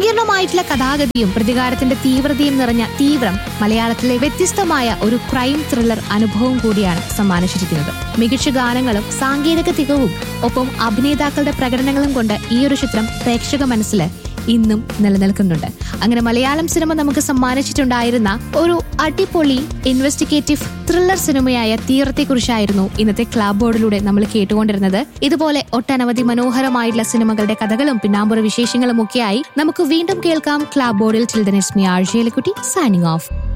സങ്കീർണമായിട്ടുള്ള കഥാഗതിയും പ്രതികാരത്തിന്റെ തീവ്രതയും നിറഞ്ഞ തീവ്രം മലയാളത്തിലെ വ്യത്യസ്തമായ ഒരു ക്രൈം ത്രില്ലർ അനുഭവം കൂടിയാണ് സമ്മാനിച്ചിരിക്കുന്നത് മികച്ച ഗാനങ്ങളും സാങ്കേതിക തികവും ഒപ്പം അഭിനേതാക്കളുടെ പ്രകടനങ്ങളും കൊണ്ട് ഈ ഒരു ചിത്രം പ്രേക്ഷക മനസ്സിൽ ഇന്നും നിലനിൽക്കുന്നുണ്ട് അങ്ങനെ മലയാളം സിനിമ നമുക്ക് സമ്മാനിച്ചിട്ടുണ്ടായിരുന്ന ഒരു അടിപൊളി ഇൻവെസ്റ്റിഗേറ്റീവ് ത്രില്ലർ സിനിമയായ തീരത്തെക്കുറിച്ചായിരുന്നു ഇന്നത്തെ ക്ലാബ് ബോർഡിലൂടെ നമ്മൾ കേട്ടുകൊണ്ടിരുന്നത് ഇതുപോലെ ഒട്ടനവധി മനോഹരമായിട്ടുള്ള സിനിമകളുടെ കഥകളും പിന്നാമ്പുറ വിശേഷങ്ങളും ഒക്കെയായി നമുക്ക് വീണ്ടും കേൾക്കാം ക്ലാബ് ബോർഡിൽ ചിൽഡ്രൻസ് മി ആഴ്ചയിലെക്കുട്ടി സൈനിങ് ഓഫ്